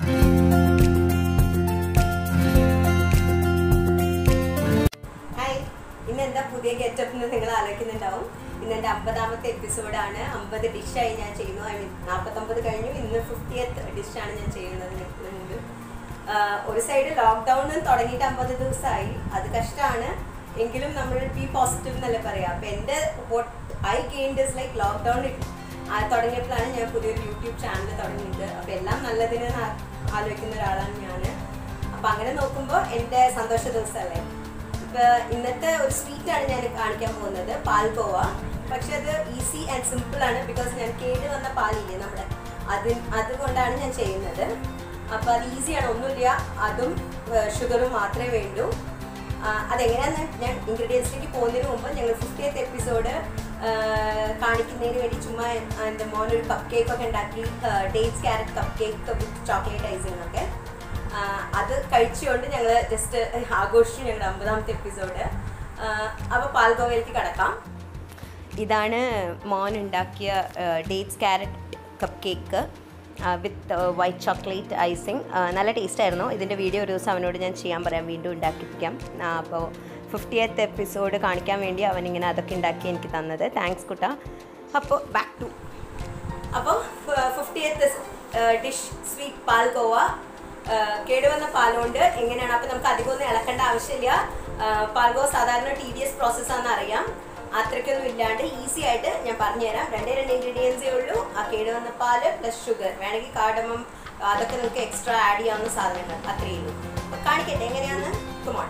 hi ഇന്ന് എന്താ പുതിയ ഗെറ്റപ്പ് എന്ന് നിങ്ങൾ ആലോചിക്കുന്നുണ്ടാവും ഇന്ന് എൻ്റെ അമ്പതാമത്തെ എപ്പിസോഡാണ് അമ്പത് ഡിഷായി ഞാൻ ചെയ്യുന്നു ഐ മീൻ നാൽപ്പത്തൊമ്പത് കഴിഞ്ഞു ഇന്ന് ഫിഫ്റ്റിയത്ത് ഡിഷാണ് ഞാൻ ചെയ്യുന്നത് നിങ്ങൾക്ക് മുൻപ് ആഹ് ഒരു സൈഡ് ലോക്ക്ഡൗൺ തുടങ്ങിയിട്ട് അമ്പത് ദിവസമായി അത് കഷ്ടമാണ് എങ്കിലും നമ്മൾ ബി പോസിറ്റീവ് എന്നല്ലേ പറയാം അപ്പം എൻ്റെ what I gained is like lockdown തുടങ്ങിയപ്പോഴാണ് ഞാൻ പുതിയൊരു യൂട്യൂബ് ചാനൽ തുടങ്ങിയത് അപ്പം എല്ലാം നല്ലതിന് ആ- ആലോചിക്കുന്ന ഒരാളാണ് ഞാൻ അപ്പം അങ്ങനെ നോക്കുമ്പോൾ എൻ്റെ സന്തോഷ ദിവസമല്ലേ ഇപ്പൊ ഇന്നത്തെ ഒരു സ്വീറ്റ് ആണ് ഞാൻ കാണിക്കാൻ പോകുന്നത് പാൽഗോവ പക്ഷെ അത് ഈസി ആൻഡ് സിമ്പിൾ ആണ് ബിക്കോസ് ഞാൻ കേട് വന്ന പാലില്ലേ നമ്മുടെ അത് അതുകൊണ്ടാണ് ഞാൻ ചെയ്യുന്നത് അപ്പൊ അത് ഈസിയാണ് ഒന്നുമില്ല അതും ഷുഗറും മാത്രമേ വേണ്ടൂ ആ, അതെങ്ങനെയാന്ന് ഞാൻ ഇൻഗ്രീഡിയൻസിലേക്ക് പോകുന്നതിന് മുമ്പ് ഞങ്ങൾ ഫിഫ്റ്റിയത്ത് എപ്പിസോഡ് കാണിക്കുന്നതിന് വേണ്ടി ചുമ്മാ എൻ്റെ മോൻ ഒരു കപ്പ് കേക്ക് ഒക്കെ ഉണ്ടാക്കി dates carrot cup cake with chocolate icing ഒക്കെ ആ, അത് കഴിച്ചുകൊണ്ട് ഞങ്ങൾ ജസ്റ്റ് ആഘോഷിച്ചു ഞങ്ങളുടെ അമ്പതാമത്തെ എപ്പിസോഡ് അപ്പോൾ പാൽഗോവയിലേക്ക് കിടക്കാം ഇതാണ് മോൻ ഉണ്ടാക്കിയ dates carrot cup cake with white chocolate icing നല്ല ടേസ്റ്റ് ആയിരുന്നു ഇതിൻ്റെ വീഡിയോ ഒരു ദിവസം അവനോട് ഞാൻ ചെയ്യാൻ പറയാം വീണ്ടും ഉണ്ടാക്കിപ്പിക്കാം അപ്പോൾ ഫിഫ്റ്റിയത്ത് എപ്പിസോഡ് കാണിക്കാൻ വേണ്ടി അവനിങ്ങനെ അതൊക്കെ ഉണ്ടാക്കി എനിക്ക് തന്നത് താങ്ക്സ് കുട്ട അപ്പോൾ ബാക്ക് ടു അപ്പോൾ ഫിഫ്റ്റിയത്ത് ഡിഷ് സ്വീറ്റ് പാൽഗോവ കേടുവന്ന പാലുകൊണ്ട് എങ്ങനെയാണ് അപ്പോൾ നമുക്ക് അധികം ഒന്നും ഇളക്കേണ്ട ആവശ്യമില്ല ആ, പാൽഗോവ സാധാരണ ടി ഡി എസ് പ്രോസസ്സാണെന്ന് അറിയാം അത്രയ്ക്കൊന്നും ഇല്ലാണ്ട് ഈസി ആയിട്ട് ഞാൻ പറഞ്ഞുതരാം രണ്ടേ രണ്ട് ഇൻഗ്രീഡിയൻസേ ഉള്ളൂ ആ കേടുവന്ന പാല് പ്ലസ് ഷുഗർ വേണമെങ്കിൽ കാർഡമം അതൊക്കെ നിങ്ങൾക്ക് എക്സ്ട്രാ ആഡ് ചെയ്യാവുന്ന സാധനങ്ങൾ അത്രയേ ഉള്ളൂ അപ്പോൾ കാണിക്കട്ടെ എങ്ങനെയാണെന്ന് കുമാർ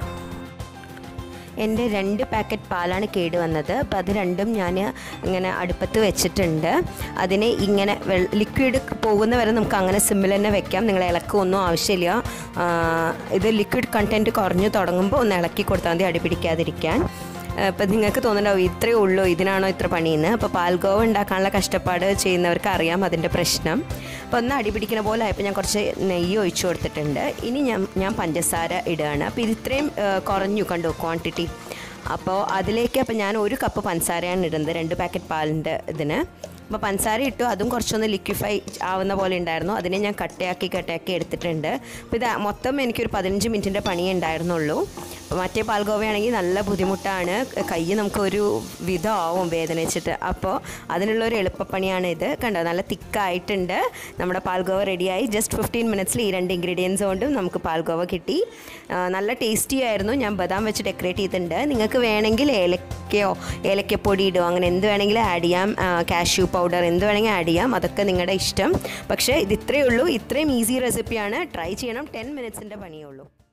എൻ്റെ രണ്ട് പാക്കറ്റ് പാലാണ് കേട് വന്നത് അപ്പോൾ അത് രണ്ടും ഞാൻ ഇങ്ങനെ അടുപ്പത്ത് വെച്ചിട്ടുണ്ട് അതിനെ ഇങ്ങനെ ലിക്വിഡ് പോകുന്ന വരെ നമുക്ക് അങ്ങനെ സിമ്മിൽ തന്നെ വെക്കാം നിങ്ങൾ ഇളക്കൊന്നും ആവശ്യമില്ല ആ, ഇത് ലിക്വിഡ് കണ്ടൻറ്റ് കുറഞ്ഞു തുടങ്ങുമ്പോൾ ഒന്ന് ഇളക്കി കൊടുത്താൽ മതി അടി പിടിക്കാതിരിക്കാൻ ഇപ്പം നിങ്ങൾക്ക് തോന്നുന്നുണ്ടാവും ഇത്രയേ ഉള്ളൂ ഇതിനാണോ ഇത്ര പണിയെന്ന് അപ്പോൾ പാൽഗോവ ഉണ്ടാക്കാനുള്ള കഷ്ടപ്പാട് ചെയ്യുന്നവർക്ക് അറിയാം അതിൻ്റെ പ്രശ്നം അപ്പോൾ ഒന്ന് അടി പിടിക്കുന്ന പോലെ ആയപ്പോൾ ഞാൻ കുറച്ച് നെയ്യ് ഒഴിച്ചു കൊടുത്തിട്ടുണ്ട് ഇനി ഞാൻ ഞാൻ പഞ്ചസാര ഇടുകയാണ് അപ്പോൾ ഇത് ഇത്രയും ആ, കുറഞ്ഞു കണ്ടു ക്വാണ്ടിറ്റി അപ്പോൾ അതിലേക്ക് അപ്പോൾ ഞാൻ ഒരു കപ്പ് പഞ്ചസാരയാണ് ഇടുന്നത് രണ്ട് പാക്കറ്റ് പാലിൻ്റെ ഇതിന് അപ്പോൾ പഞ്ചസാര ഇട്ടു അതും കുറച്ചൊന്ന് ലിക്വിഫൈ ആവുന്ന പോലെ ഉണ്ടായിരുന്നു അതിനെ ഞാൻ കട്ടയാക്കി കട്ടയാക്കി എടുത്തിട്ടുണ്ട് അപ്പോൾ ഇത് മൊത്തം എനിക്കൊരു പതിനഞ്ച് മിനിറ്റിൻ്റെ പണിയേ ഉണ്ടായിരുന്നുള്ളൂ അപ്പോൾ മറ്റേ പാൽഗോവയാണെങ്കിൽ നല്ല ബുദ്ധിമുട്ടാണ് കൈ നമുക്കൊരു വിധമാവും വേദനിച്ചിട്ട് അപ്പോൾ അതിനുള്ള ഒരു എളുപ്പപ്പണിയാണ് ഇത് കണ്ടോ നല്ല തിക്കായിട്ടുണ്ട് നമ്മുടെ പാൽഗോവ റെഡിയായി ജസ്റ്റ് ഫിഫ്റ്റീൻ മിനിറ്റ്സിൽ ഈ രണ്ട് ഇൻഗ്രീഡിയൻസ് കൊണ്ടും നമുക്ക് പാൽഗോവ കിട്ടി ആ, നല്ല ടേസ്റ്റി ആയിരുന്നു ഞാൻ ബദാം വെച്ച് ഡെക്കറേറ്റ് ചെയ്തിട്ടുണ്ട് നിങ്ങൾക്ക് വേണമെങ്കിൽ ഏലക്കയോ ഏലക്കപ്പൊടി ഇടുമോ അങ്ങനെ എന്ത് വേണമെങ്കിലും ആഡ് ചെയ്യാം കാഷ്യൂ പൗഡർ എന്ത് വേണമെങ്കിൽ ആഡ് ചെയ്യാം അതൊക്കെ നിങ്ങളുടെ ഇഷ്ടം പക്ഷേ ഇത് ഇത്രയേ ഉള്ളൂ ഇത്രയും ഈസി റെസിപ്പിയാണ് ട്രൈ ചെയ്യണം ടെൻ മിനിറ്റ്സിൻ്റെ പണിയേ ഉള്ളൂ